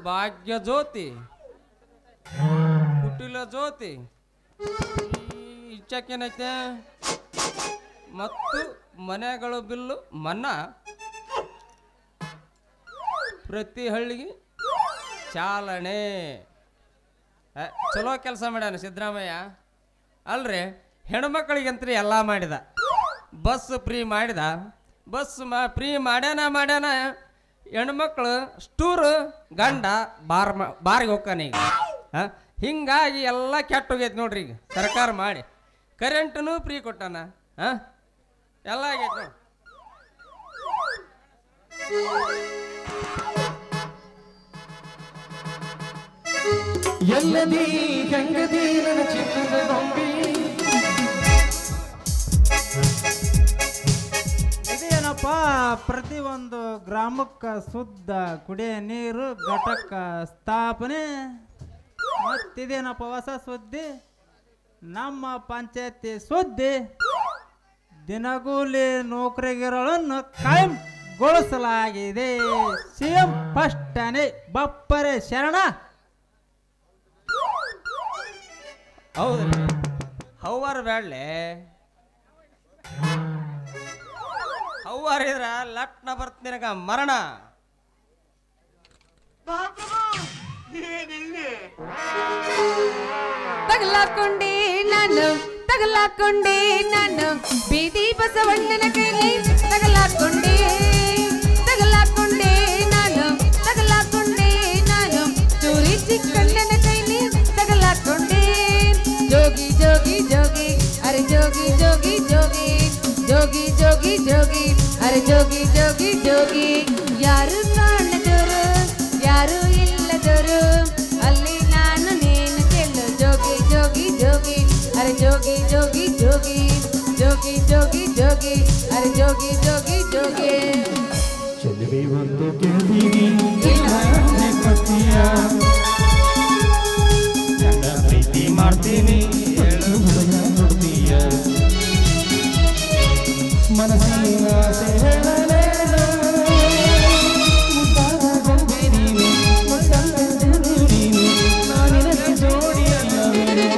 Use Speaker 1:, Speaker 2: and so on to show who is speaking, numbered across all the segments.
Speaker 1: ಭಾಗ್ಯ ಜ್ಯೋತಿ ಕುಟಿಲ ಜ್ಯೋತಿ ಈ ಇಚ್ಚಕ್ಕೇನೈತೆ ಮತ್ತು ಮನೆಗಳು ಬಿಲ್ಲು ಮನ್ನಾ ಪ್ರತಿ ಹಳ್ಳಿಗೆ ಚಾಲನೆ ಆ, ಚಲೋ ಕೆಲಸ ಮಾಡ್ಯಾನ ಸಿದ್ದರಾಮಯ್ಯ ಅಲ್ರಿ ಹೆಣ್ಮಕ್ಳಿಗಂತ್ರಿ ಎಲ್ಲ ಮಾಡಿದ ಬಸ್ ಫ್ರೀ ಮಾಡಿದ ಬಸ್ ಮಾ ಫ್ರೀ ಮಾಡ್ಯಾನ ಮಾಡ್ಯಾನ ಹೆಣ್ಮಕ್ಳು ಸ್ಟೂರ್ ಗಂಡ ಬಾರ್ ಮಾ ಬಾರಿಗೆ ಹೋಗ್ತಾನೆ ಈಗ ಆ, ಹಿಂಗಾಗಿ ಎಲ್ಲ ಕೆಟ್ಟೋಗೈತೆ ನೋಡ್ರಿ ಈಗ ಸರ್ಕಾರ ಮಾಡಿ ಕರೆಂಟ್ನು ಫ್ರೀ ಕೊಟ್ಟಾನ ಹಾಂ ಎಲ್ಲ ಆಗೈತೆ ನೋಡಿ
Speaker 2: ಎಲ್ಲದಿ ಹೆಂಗದಿ ನನ್ನ ಚಿನ್ನದ ಗೊಂಬಿ
Speaker 3: ಇದೇನಪ್ಪ ಪ್ರತಿಯೊಂದು ಗ್ರಾಮಕ್ಕೆ ಶುದ್ಧ ಕುಡಿಯ ನೀರು ಘಟಕ ಸ್ಥಾಪನೆ ಮತ್ತಿದೇನಪ್ಪ ಹೊಸ ಸುದ್ದಿ ನಮ್ಮ ಪಂಚಾಯತಿ ಸುದ್ದಿ ದಿನಗೂಲಿ ನೌಕರಿಗಿರೋಳನ್ನು ಕಾಯಂಗೊಳಿಸಲಾಗಿದೆ ಸಿಎಂ ಫಸ್ಟನೆ ಬಪ್ಪರೆ ಶರಣ
Speaker 1: ಹೌದ್ರಿ ಹೌವಾರ ಬ್ಯಾಡ್ಲೆ ಹೌವಾರ ಇದ್ರ ಲಟ್ನ ಬರ್ತ ನಿನಗ ಮರಣ
Speaker 4: ತಗಲಾಕೊಂಡೆ ನಾನು ತಗಲಾಕೊಂಡೆ ನಾನು ಬೀದಿ ಬಸವಣ್ಣನ ಕೈಲಿ ತಗಲಾಕೊಂಡೆ ತಗಲಾಕೊಂಡೆ ನಾನು ತಗಲಾಕೊಂಡೆ ನಾನು ಚೂರಿ ಚಿಕ್ಕಣ್ಣನ ಕೈಲಿ ತಗಲಾಕೊಂಡೆ ಜೋಗಿ ಜೋಗಿ ಜೋಗಿ ಅರೆ ಜೋಗಿ ಜೋಗಿ ಜೋಗಿ ಜೋಗಿ ಜೋಗಿ ಜೋಗಿ ಅರೆ ಜೋಗಿ ಜೋಗಿ ಜೋಗಿ ಯಾರು ಕಾಣದವರು ಯಾರು ಇಲ್ಲದವರು ಅಲ್ಲಿ ನಾನು ನೀನು ಚೆಲ್ಲು ಜೋಗಿ ಜೋಗಿ ಜೋಗಿ ಅರೆ ಜೋಗಿ ಜೋಗಿ ಜೋಗಿ ಜೋಗಿ ಜೋಗಿ ಜೋಗಿ ಅರೆ ಜೋಗಿ ಜೋಗಿ ಜೋಗಿ
Speaker 2: ಚೆಲುವೆ ಒಂದು ಕೇಳ್ತೀನಿ ಇಲ್ಲ ಕೊಡ್ತೀಯ ನನ್ನ ಪ್ರೀತಿ ಮಾಡ್ತೀನಿ ಹೇಳು ಹೃದಯ ಕೊಡ್ತೀಯ ಮನಸ್ಸಿನ ಆಸೆ ಹೇಳಲೇನು ಮುದ್ದಾದ ಗೊಂಬೆ ನೀನು ಮುದ್ದಾದ ಗೊಂಬೆ ನೀನು ನಾನಿನಗೆ ಜೋಡಿಯಲ್ಲವೇನು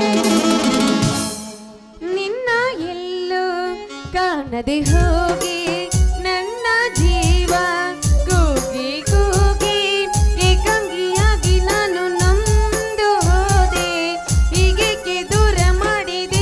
Speaker 4: ನಿನ್ನ ಎಲ್ಲೂ ಕಾಣದೆ ಹೋಗಿ ನನ್ನ ಜೀವ ಕೂಗಿ ಕೂಗಿ ಏಕಾಂಗಿಯಾಗಿ ನಾನು ನಮ್ದು ಹೋದೆ ಹೀಗೇಕೆ ದೂರ ಮಾಡಿದೆ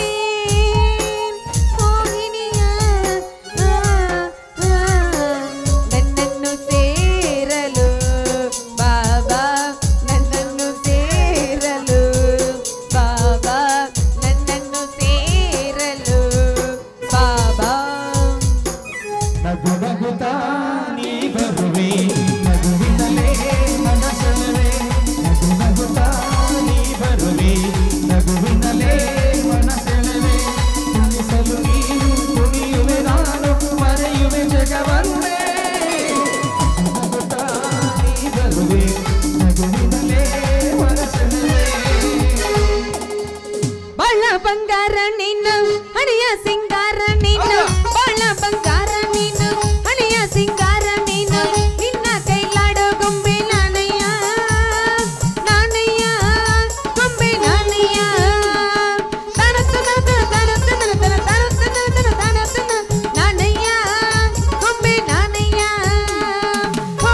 Speaker 4: ಮೋಹಿನಿಯ ಆ, ಆ, ನನ್ನನ್ನು ಸೇರಲು ಬಾಬಾ ನನ್ನನ್ನು ಸೇರಲು ಬಾಬಾ ನನ್ನನ್ನು ಸೇರಲು ಬಾಬಾ
Speaker 2: ನಗು ನಗುತ್ತಾ ನೀ ಬರುವೆ ನಗುವಿನಲೇ ಮನಸಲ್ಲವೇ ನಗು ನಗುತ್ತಾ ನೀ ಬರುವೆ ನಗುವಿನಲೇ ಮನಸೆಳವೆ ಕುಣಿಸಲು ನೀನು ಕುಣಿಯುವೆ ನಾನು ಮರೆಯುವೆ ಜಗವನ್ನೇ ನಗು ನಗುತ್ತಾ ನೀ ಬರುವೆ ನಗುವಿನಲೇ ಮನಸೆಳವೆ
Speaker 4: ಬಾಳ ಬಂಗಾರ ನೀನು ಹಣಿಯ ಸಿಂಗಾರ ನೀನು ಬಾಳ ಬಂಗಾರ ನೀನು ಹಣಿಯ ಸಿಂಗಾರ ನೀನು ನಿನ್ನ ಕೈಲಾಡೋ ಗೊಂಬೆ ನಾನಯ್ಯ ನಾನಯ್ಯ ಗೊಂಬೆ ನಾನಯ್ಯ ತನತನ ತನತನ ತನತನ ತನತನ ತನತನ ನಾನಯ್ಯ ಗೊಂಬೆ ನಾನಯ್ಯ ಓ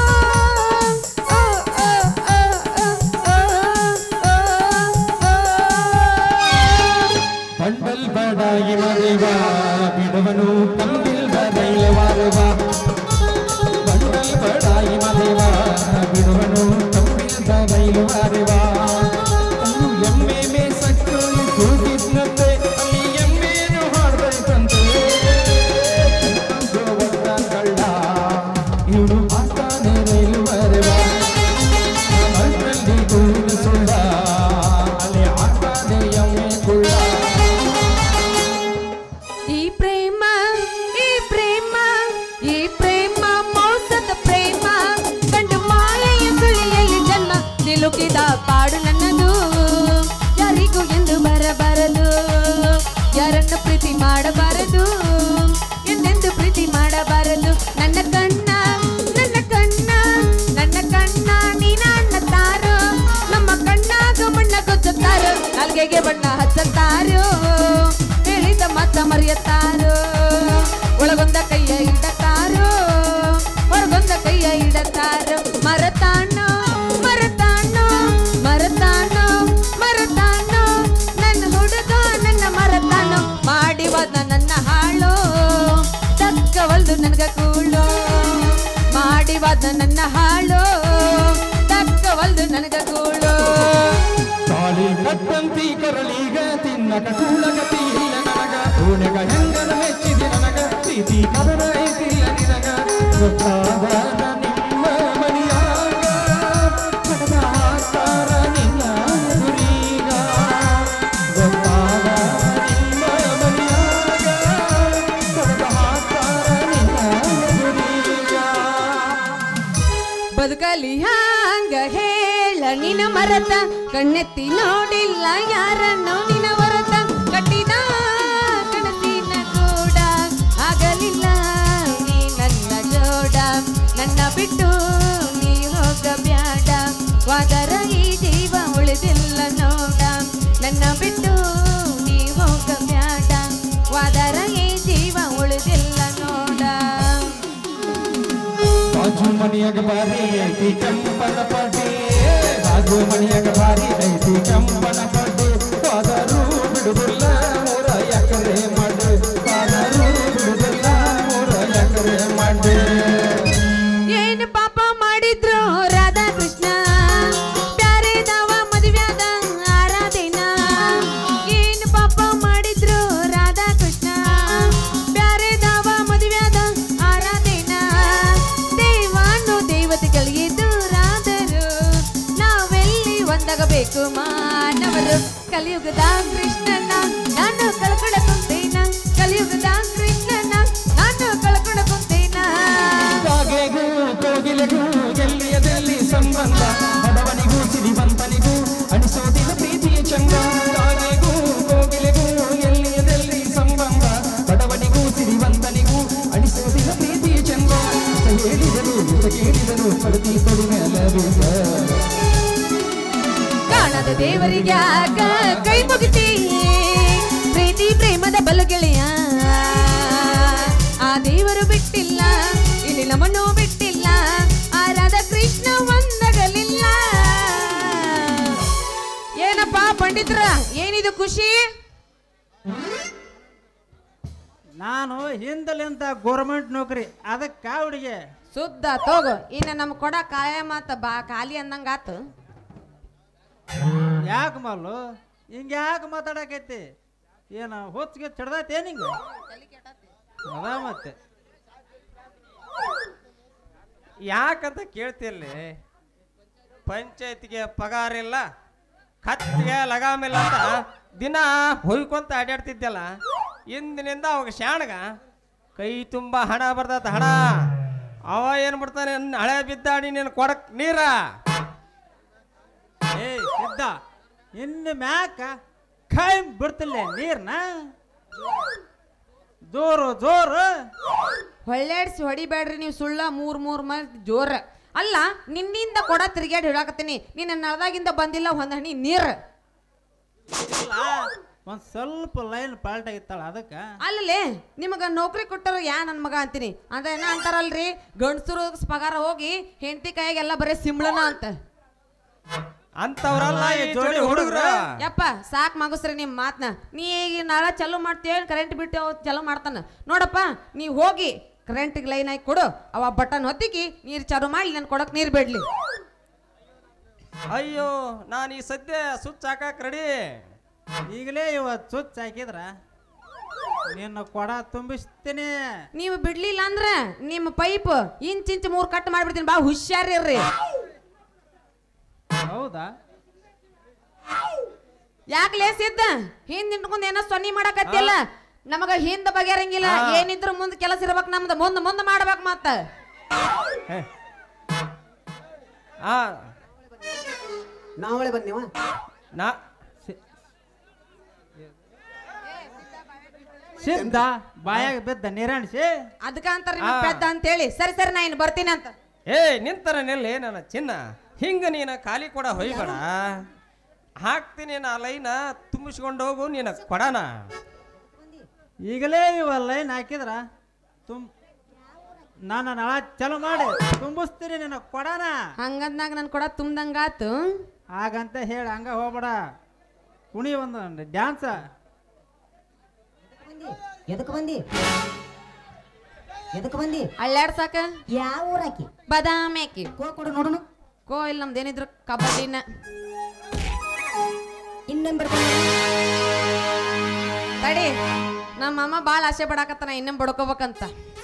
Speaker 4: ಓ ಓ ಓ ಓ ಓ
Speaker 2: ಬಂಡಲ್ ಬಡಾಗಿ ಮರೆವ ಬಿಡವನು ತಂಬಿಲ್ ಬದೈಲವಾರುವ ಬಂಡಲ್ ಬಡಾಗಿ ಮರೆವ ಬಿಡವನು ತಂಬಿಲ್ ಬದೈಲವಾರುವ ಅನ್ನು ಎಮ್ಮೆ ಮೇಸಕ್ಕೆ ಕೂಗಿದ್ನಂತೆ ಅಲ್ಲಿ ಎಮ್ಮೆನು ಹಾಡ್ಬೇಕಂತೆ ಗೋವರ್ಧ ಕಳ್ಳ ಇವನು ಆಟಾನೆ ರೈಲು ಬರೆವ ಮಣ್ಣಲ್ಲಿ ಗೂಡಿನ ಸುಳ್ಳ ಅಲ್ಲಿ ಆಟಾನೆ ಎಮ್ಮೆ ಕುಳ್ಳ
Speaker 4: ಈ ಪ್ರೇಮ ಈ ಹಾಳಾದ ನನ್ನ ಹಾಳು ತಕ್ಕವಲ್ದು ನನಗ ಕೂಳು
Speaker 2: ತಾಳಿ ಕಟ್ಟಂತಿ ಕರಳಿಗ ತಿನ್ನಕ ಕೂಳಗತಿ ಇಲ್ಲ ನನಗ ಓಣೆಗ ಹೆಂಗನ ಮೆಚ್ಚಿದೆ ನನಗ ಪ್ರೀತಿ ಕದರ ಐತಿಲ್ಲ ನಿನಗ ಗೊತ್ತಾದ ನಿಮ್ಮ ಮನೆಯಾಗ ಕಡದ ಹಾಕ್ತಾರ ನಿನ್ನ ಗುರೀಗ ಗೊತ್ತಾದ ನಿಮ್ಮ ಮನೆಯಾಗ ಕಡದ ಹಾಕ್ತಾರ ನಿನ್ನ ಗುರೀಗ
Speaker 4: ಬದುಕಲಿ ಹಂಗ ಹೇಳ ನಿನ ಮರತ ಕಣ್ಣೆತ್ತಿ ನೋಡಿಲ್ಲ ಯಾರನ್ನು ನಿನ ಹೊರತ ಕಟ್ಟಿದ ಕನಸಿನ ಕೂಡ ಆಗಲಿಲ್ಲ ನೀ ನನ್ನ ಜೋಡ ನನ್ನ ಬಿಟ್ಟು ನೀ ಹೋಗಬ್ಯಾಡ ವಾದರ ಈ ಜೀವ ಉಳಿದಿಲ್ಲ ನೋಡ ನನ್ನ ಬಿಟ್ಟು ನೀ ಹೋಗಬ್ಯಾಡ ವಾದರ ಈ ಜೀವ ಉಳಿದಿಲ್ಲ ನೋಡ
Speaker 2: ಬಾಜು ಮನೆಯಾಗ ಬಾರಿ ಐತಿ ಕೆಂಪನ ಪಡ್ಡಿ ಬಾಜು ಮನೆಯಾಗ ಬಾರಿ ಐತಿ ಕೆಂಪನ ಪಡ್ಡಿ ಹೋದರೂ ಬಿಡುದಿಲ್ಲ ಮೂರ ಎಕರೆ ಮಾಡಿ ಹೋದರೂ ಬಿಡುದಿಲ್ಲ ಮೂರ ಎಕರೆ ಮಾಡಿ
Speaker 4: ಏನು ಪಾಪ ಮಾಡಿದ್ರು ರಾಧಾ ಕೃಷ್ಣ ಬ್ಯಾರೆದವ ಮದುವ್ಯಾದ ಆರಾಧೇನ ಏನು ಪಾಪ ಮಾಡಿದ್ರು ರಾಧಾ ಕೃಷ್ಣ ಬ್ಯಾರೆದವ ಮದುವ್ಯಾದ ಆರಾಧೇನ ದೇವಾನು ದೇವತೆಗಳಿಗೆ ದೂರಾದರು ನಾವೆಲ್ಲಿ ಒಂದಾಗಬೇಕು ಮಾನವರು ಕಲಿಯುಗದ ಕೃಷ್ಣನ ನಾನು ಕಳ್ಕೊಳ ಕುಂತೇನ ಕಲಿಯುಗದ ಕೃಷ್ಣನ ನಾನು ಕಳ್ಕೊಳ ಕುಂತೇನ
Speaker 2: ಕಾಗೆಗೂ ಕೋಗಿಲೆಗೂ ಎಲ್ಲಿಯದಲ್ಲಿ ಸಂಬಂಧ ಬಡವನಿಗೂ ಸಿರಿವಂತನಿಗೂ ಅನಿಸೋದಿಲ್ಲ ಪ್ರೀತಿಯ ಚಂದ ಕಾಗೆಗೂ ಕೋಗಿಲೆಗೂ ಎಲ್ಲಿಯದಲ್ಲಿ ಸಂಬಂಧ ಬಡವನಿಗೂ ಸಿರಿವಂತನಿಗೂ ಅನಿಸೋದಿಲ್ಲ ಪ್ರೀತಿಯ ಚಂದ ಇಷ್ಟ ಹೇಳಿದರು ಇಷ್ಟ ಕೇಳಿದರು ಪಡತಿ ತೊಡಿಮೆ ಅಲ್ಲವೇಗ
Speaker 4: ಕಾಣದ ದೇವರಿಗ್ಯಾಕ ಕೈ ಮುಗಿತಿ ಪ್ರೀತಿ ಪ್ರೇಮದ ಬಲಗೆಳೆಯ ಆ ದೇವರು ಬಿಟ್ಟಿಲ್ಲ ಇಲ್ಲಿ ನಮ್ಮನ್ನು ಬಿಟ್ಟಿಲ್ಲ ಆ ರಾಧಾ ಕೃಷ್ಣ ಒಂದಗಲಿಲ್ಲ ಏನಪ್ಪಾ ಪಂಡಿತರ ಏನಿದು ಖುಷಿ
Speaker 3: ನಾನು ಹಿಂದಲಿಂದ ಗೋರ್ಮೆಂಟ್ ನೌಕರಿ ಅದಕ್ಕೆ ಹುಡುಗಿ
Speaker 4: ಸುದ್ದ ತೋಗು ಇನ್ನು ನಮ್ ಕೊಡ ಕಾಯ ಮಾತ ಬಾ ಖಾಲಿ ಅಂದಂಗಾತು
Speaker 3: ಯಾಕೆ ಮಲ್ಲು ಹಿಂಗೆ ಯಾಕೆ ಮಾತಾಡಕೈತಿ ಏನು ಹೊತ್ತಿಗೆ ಚಡ್ದೈತೆ ನಿಂಗೆ ಅದ ಮತ್ತೆ
Speaker 1: ಯಾಕಂತ ಕೇಳ್ತಿರ್ಲಿ ಪಂಚಾಯತ್ಗೆ ಪಗಾರ ಇಲ್ಲ ಕತ್ತಿಗೆ ಲಗಾಮಿಲ್ಲ ಅಂತ ದಿನ ಹೊಯ್ಕೊಂತ ಅಡ್ಯಾಡ್ತಿದ್ದಲ್ಲ ಇಂದಿನಿಂದ ಅವಾಗ ಶಾಣಗ ಕೈ ತುಂಬ ಹಣ ಬರ್ತೈತೆ ಹಣ ಅವ ಏನು ಬಿಡ್ತಾನೆ ನ್- ಹಳೆ ಬಿದ್ದಾಡಿ ನೀನು ಕೊಡಕ್ ನೀರ
Speaker 3: ಏ ಸಿದ್ಧ ಇನ್ನು ಮ್ಯಾಕ ಕೈ ಬಿಡ್ತಿಲ್ಲ ನೀರ್ನ ಜೋರು ಜೋರು
Speaker 4: ಹೊಳ್ಳೆಡ್ಸಿ ಹೊಡಿಬೇಡ್ರಿ ನೀವು ಸುಳ್ಳ ಮೂರ್ ಮೂರ್ ಮಂದಿ ಜೋರ ಅಲ್ಲ ನಿನ್ನಿಂದ ಕೊಡ ತಿರ್ಗ್ಯಾಡಿ ಹಿಡಾಕತ್ತೀನಿ ನಿನ್ನ ನಳದಾಗಿಂದ ಬಂದಿಲ್ಲ ಒಂದ್ ಹನಿ ನೀರ್
Speaker 3: ಇಲ್ಲ ಒಂದು ಸ್ವಲ್ಪ ಲೈನ್ ಪಾಲ್ಟ್ ಆಗಿತ್ತಾಳ ಅದಕ್ಕೆ
Speaker 4: ಅಲ್ಲಲೇ ನಿಮಗ ನೌಕರಿ ಕೊಟ್ಟರು ಯಾ ನನ್ನ ಮಗ ಅಂತೀನಿ ಅದ ಏನ ಅಂತಾರಲ್ರಿ ಗಂಡಸರು ಪಗಾರ ಹೋಗಿ ಹೆಂಡತಿ ಕೈಯಾಗೆಲ್ಲ ಬರೀ ಸಿಂಬಳನ ಅಂತ
Speaker 1: ಅಂತವ್ರಲ್ಲ ಈ ಜೋಡಿ ಹುಡುಗ್ರ
Speaker 4: ಯಪ್ಪ ಸಾಕ್ ಮಗಸ್ರಿ ನಿಮ್ ಮಾತ್ನ ನೀ ಈಗ ನಾಳೆ ಚಾಲೂ ಮಾಡ್ತೀಯ ಕರೆಂಟ್ ಬಿಟ್ಟು ಚಾಲೂ ಮಾಡ್ತಾನ ನೋಡಪ್ಪ ನೀ ಹೋಗಿ ಕರೆಂಟ್ ಲೈನ್ ಆಗಿ ಕೊಡು ಅವ ಬಟನ್ ಹೊತ್ತಿಕ್ಕಿ ನೀರ್ ಚಾಲು ಮಾಡಿ ನನ್ ಕೊಡಕ್ ನೀರ್ ಬಿಡ್ಲಿ
Speaker 1: ಅಯ್ಯೋ ನಾನು ಈ ಸದ್ಯ ಸುಚ್ ಹಾಕಕ್ ರೆಡಿ
Speaker 3: ಈಗಲೇ ಇವತ್ತು ಸುಚ್ಚ ಹಾಕಿದ್ರ ನಿನ್ನ ಕೊಡ ತುಂಬಿಸ್ತೀನಿ
Speaker 4: ನೀವು ಬಿಡ್ಲಿಲ್ಲ ಅಂದ್ರ ನಿಮ್ಮ ಪೈಪ್ ಇಂಚ್ ಇಂಚ್ ಮೂರ್ ಕಟ್ ಮಾಡ್ಬಿಡ್ತೀನಿ ಬಾ ಹುಷಾರಿರ್ರಿ
Speaker 3: ಹೌದಾ
Speaker 4: ಯಾಕೆ ಸಿದ್ದ ಹಿಂದ್ ನಿಂತ್ಕೊಂಡ್ ಏನೋ ಸೊನ್ನಿ ಮಾಡಕತ್ತಿಲ್ಲ ನಮಗ ಹಿಂದ ಬಗೆರಂಗಿಲ್ಲ
Speaker 1: ಆ.
Speaker 4: ಏನಿದ್ರು ಮುಂದ್ ಕೆಲಸ ಇರ್ಬೇಕು ನಮ್ದು ಮುಂದ್ ಮುಂದ್ ಮಾಡ್ಬೇಕು ಮತ್ತ
Speaker 1: ಆ
Speaker 5: ನಾವಳೆ ಬಂದೇವ
Speaker 1: ನಾ
Speaker 3: ಸಿದ್ಧ ಬಾಯಾಗ ಬಿದ್ದ ನೀರಾಣಿಸಿ
Speaker 4: ಅದಕ್ಕ ಅಂತಾರ ನಿಮ್ಗ್
Speaker 1: ಆ.
Speaker 4: ಪೆದ್ದ ಅಂತೇಳಿ ಸರಿ ಸರಿ ನಾ ಇನ್ನು ಬರ್ತೀನಿ ಅಂತ
Speaker 1: ಏ ನಿಂತರ ನೆಲ್ಲಿ ನನ್ನ ಚಿನ್ನ ಹಿಂಗ ನೀನು ಖಾಲಿ ಕೊಡ ಹೊಯ್ಬೇಡ ಹಾಕ್ತೀನಿ ನಾ ಲೈನ ತುಂಬಿಸ್ಕೊಂಡು ಹೋಗು ನೀನು ಕೊಡನ
Speaker 3: ಈಗಲೇ ಇವ ಲೈನ್ ಹಾಕಿದ್ರ ತುಮ್ ನಾನು ನಳ ಚಲೋ ಮಾಡಿ ತುಂಬಿಸ್ತೀನಿ ನಿನ್ನ ಕೊಡನ
Speaker 4: ಹಂಗಂದಾಗ ನನ್ ಕೊಡ ತುಂಬ್ದಂಗಾತು
Speaker 3: ಹಾಗಂತ ಹೇಳಿ ಹಂಗ ಹೋಗ್ಬೇಡ ಕುಣಿ ಒಂದು ಡ್ಯಾನ್ಸ
Speaker 5: ಎದಕ್ಕೆ ಬಂದಿ ಎದಕ್ ಬಂದಿ
Speaker 4: ಅಳ್ಳಾಡ್ಸಾಕ
Speaker 5: ಯಾವ ಊರಾಕಿ
Speaker 4: ಬಾದಾಮಿ ಹಾಕಿ
Speaker 5: ಕೋ ಕೊಡು ನೋಡೋಣ
Speaker 4: ಕೋ ಇಲ್ಲ ನಮ್ದೇನಿದ್ರು ಕಬಡ್ಡಿನ
Speaker 5: ಇನ್ನೊಂದ್ ಬರ್ಕೊಂಡು
Speaker 4: ತಡಿ ನಮ್ಮ ಅಮ್ಮ ಭಾಳ ಆಸೆ ಪಡಾಕತ್ತಾನ ಇನ್ನೊಮ್ಮೆ ಬಡ್ಕೋಬೇಕಂತ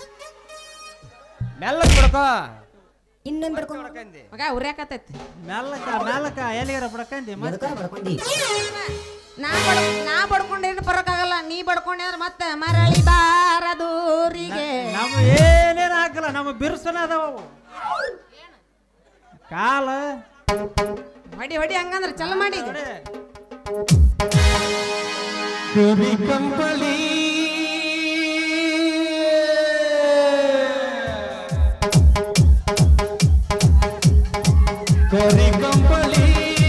Speaker 1: ಮೆಲ್ಲಕ್ ಬಿಡ್ಕೋ
Speaker 5: ಇನ್ನೊಂದ್ ಬರ್ಕೊಂಡು
Speaker 1: ಬಡ್ಕಂದಿ.
Speaker 4: ಮಗ ಉರ್ಯಾಕತ್ತೈತಿ
Speaker 3: ಮೆಲ್ಲಕ ಮೆಲ್ಲಕ ಎಲ್ಲಿಗಾರ ಬಡ್ಕಂದಿ ಮತ್ತೆ
Speaker 5: ಎದಕ್ಕಾರ ಬರ್ಕೊಂಡಿ
Speaker 4: ನಾ ಬಡ್ ನಾ ಬಡ್ಕೊಂಡೇನು ಬರೋಕ್ಕಾಗಲ್ಲ ನೀ ಬಡ್ಕೊಂಡೆ ಅಂದ್ರೆ ಮತ್ತೆ ಮರಳಿ ಬಾರದೂರಿಗೆ
Speaker 3: ನಮ್ಮ ಏನೇನು ಹಾಕಲ್ಲ ನಮ್ಮ ಬಿರುಸನ ಅದಾವ ಅವು. ಕಾಲ
Speaker 4: ಹೊಡಿ ಹೊಡಿ ಹಂಗಂದ್ರೆ ಚಲೋ ಮಾಡಿ ಈಗ.
Speaker 3: ನೋಡಿ
Speaker 2: ಕುರಿ ಕಂಪಳಿ ಕರಿ ಕಂಪಳಿ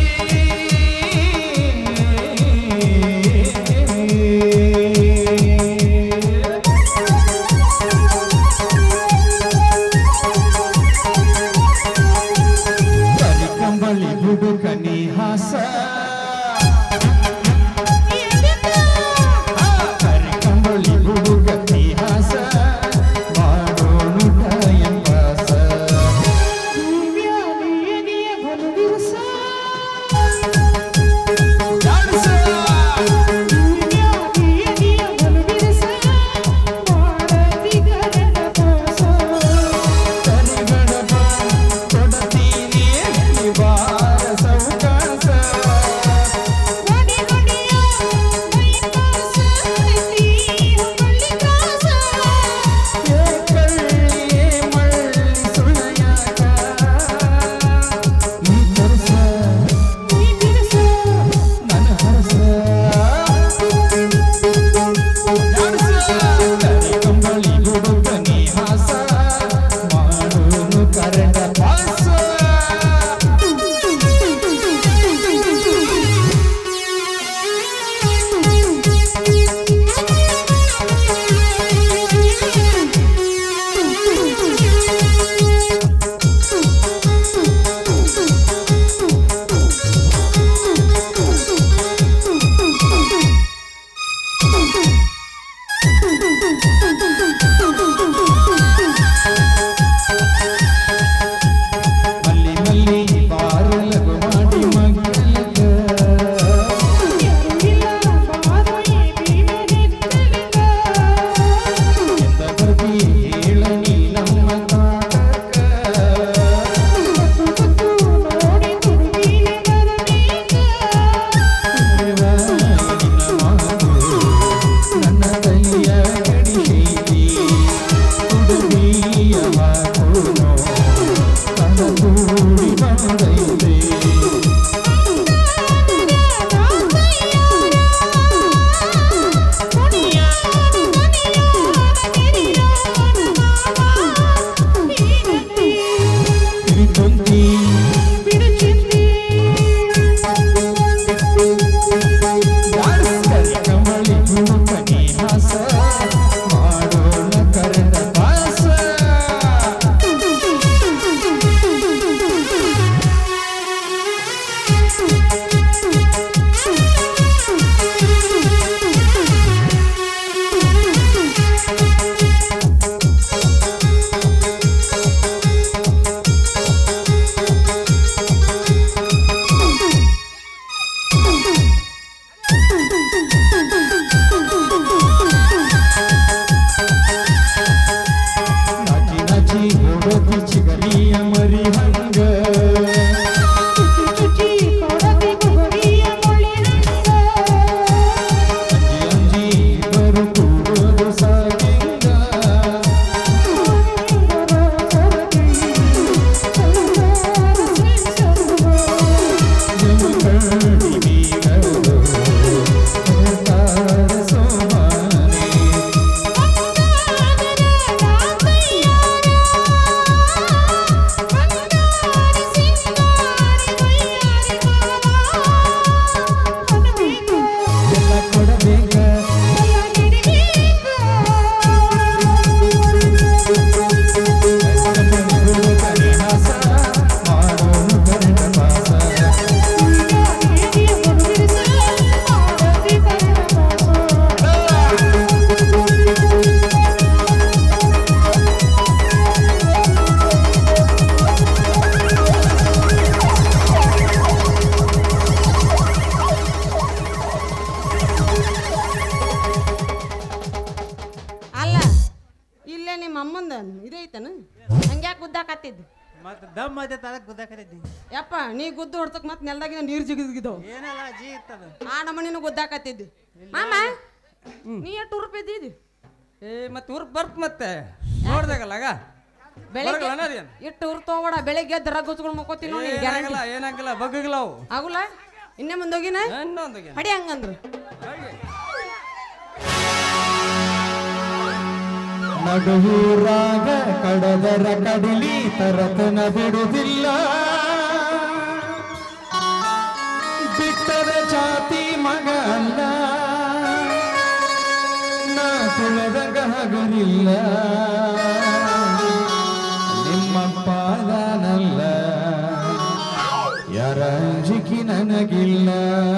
Speaker 2: ಕರಿ ಕಂಬಳಿ ಹುಡುಕನಿ ಹಾಸ ಕರಿ ಕಂಬಳಿ
Speaker 4: ನಿಮ್ಮ ಅಮ್ಮಂದ ಇದೇ ಐತನ ಹಂಗ್ಯಾಕೆ ಗುದ್ದಾಕತ್ತಿದ್ದು
Speaker 3: ಮತ್ತೆ ದಮ್ ಆಯ್ತೈತೆ ಅದಕ್ಕೆ ಗುದ್ದಾಕತೈತಿ
Speaker 4: ಯಪ್ಪ ನೀ ಗುದ್ದು ಹೊಡ್ತಕ್ ಮತ್ತೆ ನೆಲ್ದಾಗಿನ ನೀರು ಜಿಗಿದ್ಗಿದ್ದವು
Speaker 3: ಏನಲ್ಲ ಜೀ ಇರ್ತದ
Speaker 4: ಆ ನಮ್ಮನಿನ ಗುದ್ದಾಕತ್ತಿದ್ದು ಮಾಮ ನೀ ಎಷ್ಟು ರೂಪಾಯಿ ಇದ್ದಿದ್ದು
Speaker 1: ಏ ಮತ್ತೆ ಊರ್ಗ್ ಬರ್ತ್ ಮತ್ತೆ ನೋಡ್ದಾಗಲ್ಲ ಆಗ
Speaker 4: ಬೆಳಿಗ್ಗೆ
Speaker 1: ಬರಗಲ್ಲ ಅನ್ನೋದೇನು?
Speaker 4: ಇಟ್ಟು ಊರ್ ತಗೋಬೇಡ ಬೆಳಿಗ್ಗೆ ಎದ್ದು ರಗ್ ಉಚ್ಕೊಂಡು ಮಕ್ಕೋತೀನಿ ನೋಡಿ
Speaker 1: ಏನಾಗಲ್ಲ ಏನಾಗಲ್ಲ ಬಗ್ಗಲ್ಲ ಅವು
Speaker 4: ಆಗುಲ್ಲ ಇನ್ನೇ ಮುಂದೋಗಿನ
Speaker 1: ಇನ್ನೊಂದಿಗೆ
Speaker 4: ಹಡಿ ಹಂಗಂದ್ರು
Speaker 2: ನಡುವೂರಾಗ ಕಡದರ ಕಡಿಲಿ ತರತನ ಬಿಡುವುದಿಲ್ಲ ಬಿಟ್ಟರ ಜಾತಿ ಮಗ ಅಲ್ಲ ನಾ ತುಳದಂಗ ಹಗರಿಲ್ಲ ನಿಮ್ಮ ಪಾದನಲ್ಲ ಯಾರ ಅಂಜಿಕೆ ನನಗಿಲ್ಲ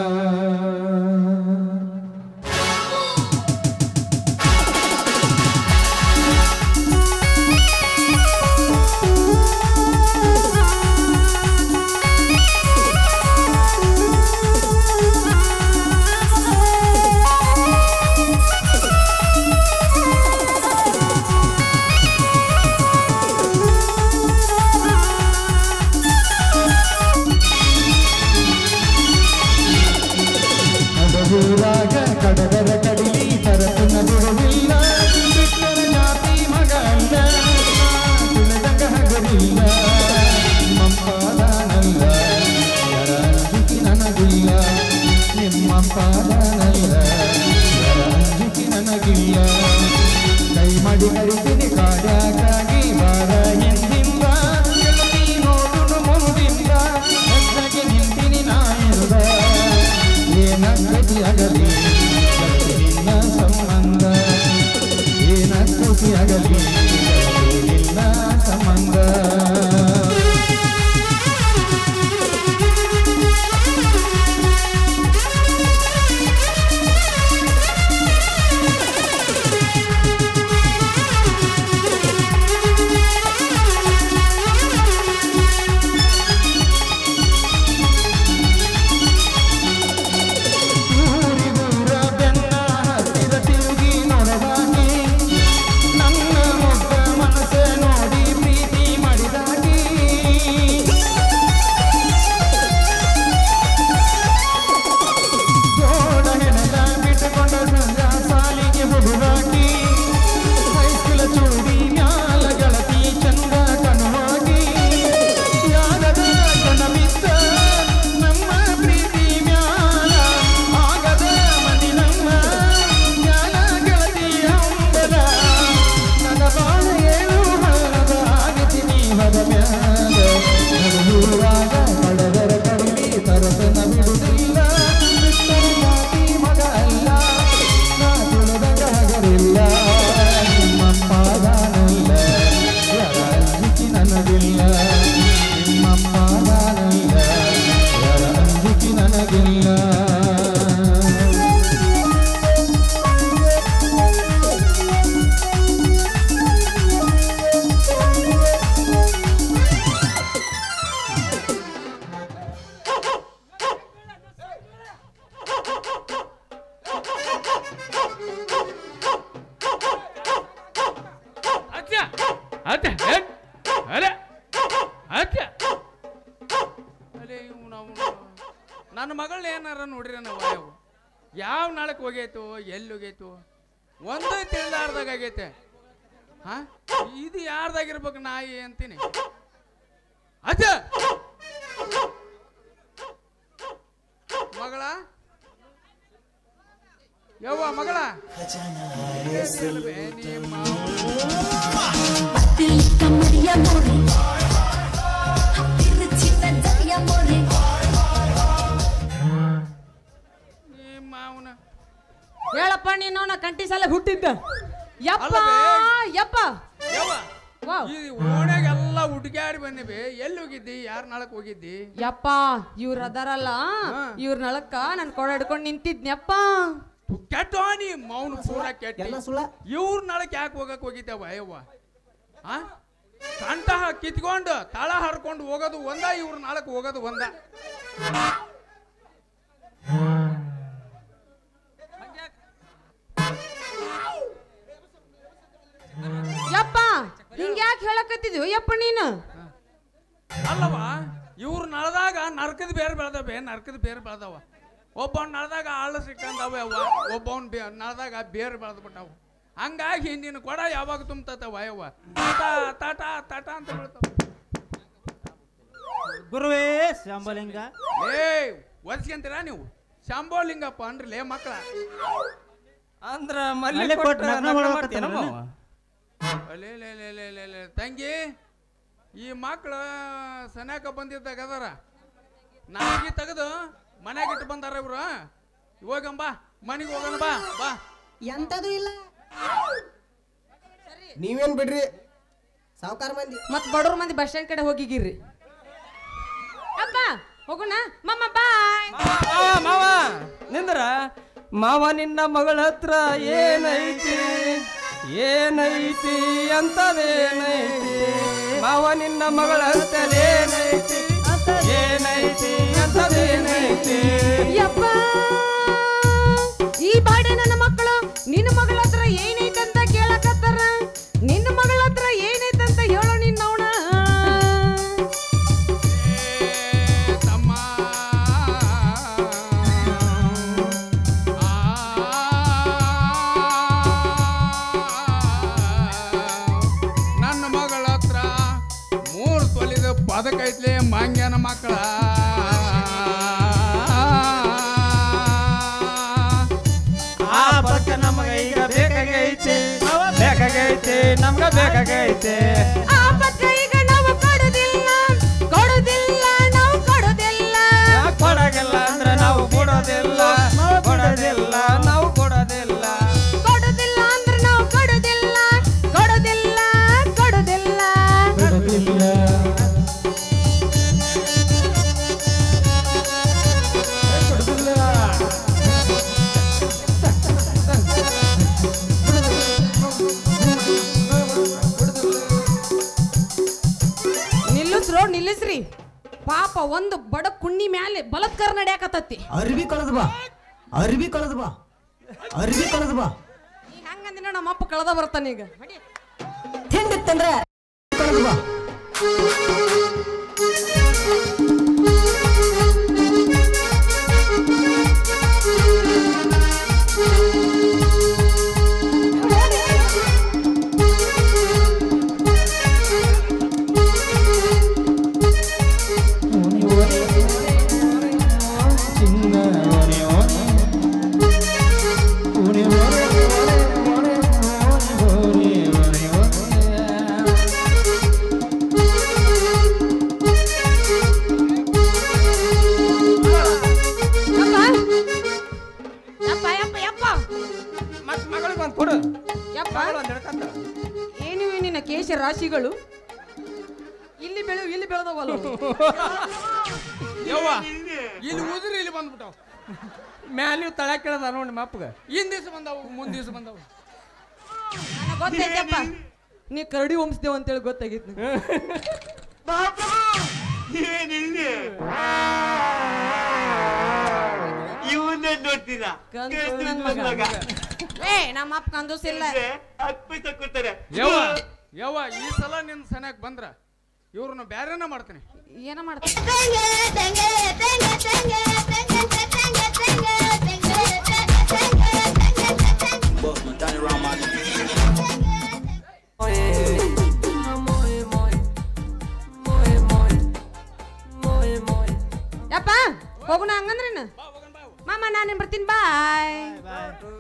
Speaker 2: ನಡುವೂರಾಗ ಕಡದರ ಕಡಿಲಿ ತರತನ ಬಿಡುವಿಲ್ಲ ಬಿಟ್ಟರ ಜಾತಿ ಮಗ ಅಲ್ಲ ತುಳದಂಗ ಹಗರಿಲ್ಲ ನಿಮ್ಮಪ್ಪಾದನಲ್ಲ ಯಾರ ಅಂಜಿಕೆ ನನಗಿಲ್ಲ ನಿಮ್ಮಪ್ಪಾದನಲ್ಲ ಯಾರ ಅಂಜಿಕೆ ನನಗಿಲ್ಲ ಕೈ ಮಾಡಿ ಕರಿತೀನಿ ಕಾಡ್ಯಾಕಾಗಿ ಬಾರ ಹಿಂದಿಂದ ಗೆಳತಿ ನೋಡುನು ಮುಂದಿಂದ ಹೆಜ್ಜೆಗೆ ನಿಂತಿನಿ ನಾ ಇರುದ ಏನಾಗತಿ ಆಗಲಿ ಗೆಳತಿ ನಿನ್ನ ಸಂಬಂಧ ಏನಾಗತಿ ಆಗಲಿ ಗೆಳತಿ ನಿನ್ನ ಸಂಬಂಧ ಊರಿ ದೂರ ಬೆನ್ನ ಹತ್ತಿರ ತಿರುಗಿ ನೋಡದಾಗಿ ನನ್ನ ಮುಗ್ಧ ಮನಸ್ಸೆ ನೋಡಿ ಪ್ರೀತಿ ಮಾಡಿದಾಗಿ ಜೋಡ ಹೆಣದ ಬಿಟ್ಟುಕೊಂಡ ಸಂಜ ಸಾಲಿಗೆ ಹುಡುಗಾಕಿ ಹೈಸ್ಕೂಲ ಚೂಡಿ ಮ್ಯಾಲ ಗೆಳತಿ ಚಂದ ಕಣವಾಗಿ ಯಾರದ ಕಣ ಬಿದ್ದ ನಮ್ಮ ಪ್ರೀತಿ ಮ್ಯಾಲ ಆಗದ ಮನಿ ನಮ್ಮ ಜ್ಞಾನ ಗೆಳತಿ ಅಂಬದ ನನ್ನ ಬಾಳ ಏನು ಹಳ್ಳದ ಆಗತಿ ನೀವದ ಮ್ಯಾಲ ನಡುವಾಗ ಕಡದರ ಕಡಿಲಿ ತರತನ ಬಿಡುವುದಿಲ್ಲ ಬಿಟ್ಟರ ಜಾತಿ ಮಗ ಅಲ್ಲ ನಾ ತುಳದಾಗ ಹಗರಿಲ್ಲ ನಿಮ್ಮ ಪಾದಾನಲ್ಲ ಯಾರ ಅಂಜಿಕೆ ನನಗಿಲ್ಲ ನಿಮ್ಮ ಪಾದಾನಲ್ಲ ಯಾರ ಅಂಜಿಕೆ ನನಗಿಲ್ಲ
Speaker 6: ಅಚ್ಚ ಅಚ್ಚ ಏನ್? ಅರೆ ಅಚ್ಚ ಅಲೆ ಇವ್ನು ಅವ್ನು. ನನ್ನ ಮಗಳನ್ನ ಏನಾರ ನೋಡ್ರಿ ನಾವು ಯಾವ ಯಾವ ನಾಳಕ್ಕೆ ಹೋಗೈತು ಎಲ್ಲಿ ಹೋಗೈತು ಒಂದು ತಿಳಿದಾರ್ದಾಗ ಆಗೈತೆ ಹಾ ಇದು ಯಾರ್ದಾಗಿರ್ಬೇಕು ನಾಯಿ ಅಂತೀನಿ ಅಜ್ಜ ಮಗಳ ಯವ್ವ ಮಗಳ ಏನಿಲ್ವೇ ನಿಮ್ಮ
Speaker 7: Pati amor y amore Happy y amore
Speaker 6: ನಿಮ್ಮ ಅವನ
Speaker 4: ಹೇಳಪ್ಪ ನೀನು ನಾ ಕಂಟಿ ಸಾಲ ಹುಟ್ಟಿದ್ದ ಯಪ್ಪ
Speaker 6: ಅಲ್ಲವೇ?
Speaker 4: ಯಪ್ಪ
Speaker 6: ಯವ್ವ
Speaker 4: ವಾವ್.
Speaker 6: ಈ ಓಣ್ಯಾಗೆಲ್ಲ ಹುಡುಗ್ಯಾಡಿ ಬಂದಿವಿ ಎಲ್ಲಿ ಹೋಗಿದ್ದಿ ಯಾರ ನಾಳಕ್ ಹೋಗಿದ್ದಿ
Speaker 4: ಯಪ್ಪ ಇವ್ರ ಅದಾರಲ್ಲ
Speaker 6: ಹಾ.
Speaker 4: ಇವ್ರ ನಳಕ್ಕ ನನ್ ಕೊಡ ಹಿಡ್ಕೊಂಡ್ ನಿಂತಿದ್ನಪ್ಪ
Speaker 6: ಕೆಟ್ಟ ನೀ ಮೌನ ಪೂರ ಕೆಟ್ಟ ಇವ್ರ ನಾಳಕ್ ಯಾಕೆ ಹೋಗಕ್ ಹೋಗಿದ್ದೇವ ಯವ್ವ ಆ ಕಂಠ ಕಿತ್ಕೊಂಡು ತಳ ಹರ್ಕೊಂಡು ಹೋಗೋದು ಒಂದ ಇವ್ರ ನಾಳಕ್ ಹೋಗೋದು ಒಂದ
Speaker 4: ಯಪ್ಪ ಯಾಕೆ ಹೇಳಕತ್ತಿದ್ಯೋ ಯಪ್ಪ ನೀನು
Speaker 6: ಅಲ್ಲವ ಇವ್ರು ನಳದಾಗ ನರ್ಕದ ಬೇರೆ ಬೆಳೆದವೆ ನರ್ಕದ ಬೇರೆ ಬೆಳೆದವ ಒಬ್ಬವ್ನ ನಳದಾಗ ಆಳು ಸಿಕ್ಕಂದವ ಅವ ಒಬ್ಬವ್ನ ಬೇ ನಳದಾಗ ಬೇರೆ ಬೆಳೆದು ಬಿಟ್ಟವು ಹಂಗಾಗಿ ನಿನ್ನ ಕೊಡ ಯಾವಾಗ ತುಂಬತವ ಯವ್ವ ತಾಟ ತಾಟ ತಾಟ ಅಂತ ಬೀಳ್ತಾವ
Speaker 3: ಗುರುವೇ ಶಂಭಲಿಂಗ
Speaker 6: ಏ ಒದ್ಸ್ಕೊಂತೀರಾ ನೀವು ಶಂಭೋಲಿಂಗಪ್ಪ ಅನ್ರಿ ಲೇ ಮಕ್ಕಳ
Speaker 1: ಅಂದ್ರ
Speaker 3: ಮಲ್ಲೆ
Speaker 1: ಮಲ್ಲಿ
Speaker 3: ಕೊಟ್ಟು
Speaker 1: ಕೊಟ್ಟು
Speaker 3: ನಗ್ನ
Speaker 1: ನಗ್ನ
Speaker 3: ಮಾಡ್ಕೊತಾನ
Speaker 1: ಮಾಡ್ತೀಯೇನಮ್ಮ
Speaker 3: ಅವನು?
Speaker 1: ಅವ?
Speaker 6: ಲೇ ಲೇ ಲೇ ಲೇ ಲೇ ಲೇ ತಂಗಿ ಈ ಮಕ್ಳು ಸನ್ಯಾಕ ಬಂದಿದ್ದಾಗ ಅದಾರ ನಾಲ್ಗಿ ತೆಗೆದು ಮನ್ಯಾಗ ಇಟ್ಟು ಬಂದಾರ ಇವ್ರು ಹೋಗಂಬ ಮನೆಗೆ ಹೋಗೋಣ ಬಾ ಬಾ
Speaker 5: ಎಂತದು ಇಲ್ಲ ನೀವೇನ್ ಬಿಡ್ರಿ ಸಾವುಕಾರ ಮಂದಿ
Speaker 4: ಮತ್ ಬಡವ್ರ ಮಂದಿ ಬಸ್ ಸ್ಟ್ಯಾಂಡ್ ಕಡೆ ಹೋಗಿಗಿರ್ರಿ ಅಪ್ಪ ಹೋಗೋಣ ಮಮ್ಮ ಬಾಯ್
Speaker 1: ಮಾವ ಮಾವ ನಿಂದ್ರ ಮಾವ ನಿನ್ನ ಮಗಳ ಹತ್ರ ಏನೈತಿ ಏನೈತಿ ಅಂತದೇನೈತಿ ಮಾವ ನಿನ್ನ ಮಗಳ ಹತ್ರ ಏನೈತಿ ಏನೈತಿ ಅಂತದೇನೈತಿ
Speaker 4: ಯಪ್ಪ ಈ ಬಾಡೆ ನನ್ನ ಮಕ್ಕಳು ನಿನ್ನ ಮಗಳ ಹತ್ರ ಏನೈತಂತ ಕೇಳಕತ್ತಾರ ನಿನ್ನ ಮಗಳ ಹತ್ರ ಏನೈತಂತ ಹೇಳೋ ನಿನ್ನವಣ
Speaker 6: ಏ ತಮ್ಮ ನನ್ನ ಮಗಳ ಹತ್ರ ಮೂರು ತೊಲಿದ ಪದಕೈತ್ಲೆ ಮಂಗ್ಯನ ಮಕ್ಕಳ
Speaker 1: ಆ ಪಕ್ಕ ನಮಗ ಈಗ ಬೇಕಾಗೈತಿ ಬೇಕಾಗೈತಿ ನಮ್ಗ ಬೇಕಾಗೈತಿ
Speaker 4: ಆ ಪತ್ರ ಈಗ ನಾವು ಕೊಡುದಿಲ್ಲ ಕೊಡುದಿಲ್ಲ ನಾವು ಕೊಡುದಿಲ್ಲ
Speaker 1: ಕೊಡಗಿಲ್ಲ ಅಂದ್ರ ನಾವು ಕೊಡೋದಿಲ್ಲ ಕೊಡೋದಿಲ್ಲ ನಾವು ಕೊಡೋದಿಲ್ಲ
Speaker 4: ಕೊಡುದಿಲ್ಲ ಅಂದ್ರೆ ನಾವು ಕೊಡುದಿಲ್ಲ ಕೊಡುದಿಲ್ಲ ಕೊಡುದಿಲ್ಲ
Speaker 2: ಬಿಡುದಿಲ್ಲ
Speaker 4: ನಿಲ್ಲಿಸ್ರೋ ನಿಲ್ಲಿಸ್ರಿ ಪಾಪ ಒಂದು ಬಡ ಕುಣ್ಣಿ ಮ್ಯಾಲೆ ಬಲತ್ಕಾರ ನಡೆಯಾಕತ್ತತಿ
Speaker 5: ಅರ್ಬಿ ಕಳೆದು ಬಾ ಅರ್ಬಿ ಕಳೆದು ಬಾ ಅರ್ಬಿ ಕಳೆದು ಬಾ
Speaker 4: ನೀ ಹಂಗಂದಿನ ನಮ್ಮ ಅಪ್ಪ ಕಳೆದ ಬರ್ತಾನ ಈಗ ಹೊಡಿ.
Speaker 5: ತಿಂಡಿತ್ತಂದ್ರೆ ಕಳೆದು ಬಾ
Speaker 2: ಓನಿ ಓನಿ ಚಿನ್ನ ಓನಿ ಓನಿ ಓನಿ ಓನಿ ಓನಿ ಓನಿ ಓನಿ ಓನಿ
Speaker 4: ಯಪ್ಪ ಯಪ್ಪ ಯಪ್ಪ ಯಪ್ಪ
Speaker 1: ಮತ್ ಮಗಳಿಗೆ ಒಂದ್ ಕೊಡು
Speaker 4: ಯಪ್ಪ
Speaker 1: ಮಗಳು ಒಂದ್ ಹಿಡ್ಕಂತ
Speaker 4: ಏನು ಇವು ನಿನ್ನ ಕೇಶ ರಾಶಿಗಳು ಇಲ್ಲಿ ಬೆಳೆ ಇಲ್ಲಿ ಬೆಳೆದವಲ್ಲ
Speaker 6: ಯವ್ವ ಇಲ್ಲಿ ಉದುರಿ ಇಲ್ಲಿ ಬಂದ್ಬಿಟ್ಟವು
Speaker 1: ಮ್ಯಾಲಿ ತಳ ಕೇಳದ ನೋಡಿ ನಿಮ್ಮ ಅಪ್ಪಗ
Speaker 6: ಹಿಂದ್ ದಿವ್ಸ ಬಂದವು ಮುಂದ್ ದಿವ್ಸ ಬಂದವು
Speaker 4: ನನಗ್ ಗೊತ್ತೈತಪ್ಪ ನೀ ಕರಡಿ ವಂಶದೇವ್ ಅಂತೇಳಿ ಗೊತ್ತಾಗಿತ್ತು
Speaker 8: ಇವನ್ನೇ ನೋಡ್ತೀರಾ
Speaker 4: ಕಂಜೂಸ್ ನನ್ ಮಗ. ಏ ನಮ್ಮ ಅಪ್ಪ ಕಂದೂಸ್ ಇಲ್ಲ
Speaker 8: ಹತ್ತು ಪೈಸೆ ಕೊಡ್ತಾರೆ
Speaker 6: ಯವ್ವ ಯವ್ವ ಈ ಸಲ ನಿನ್ ಸನ್ಯಾಕ್ ಬಂದ್ರ ಇವ್ರನ್ನ ಬ್ಯಾರೇನ ಮಾಡ್ತೀನಿ
Speaker 4: ಏನ ಮಾಡ್ತೀನಿ ಯಪ್ಪ ಹೋಗೋಣ ಹಂಗಂದ್ರೇನು ಮಾಮ ನಾನು ಬರ್ತೀನಿ ಬಾಯ್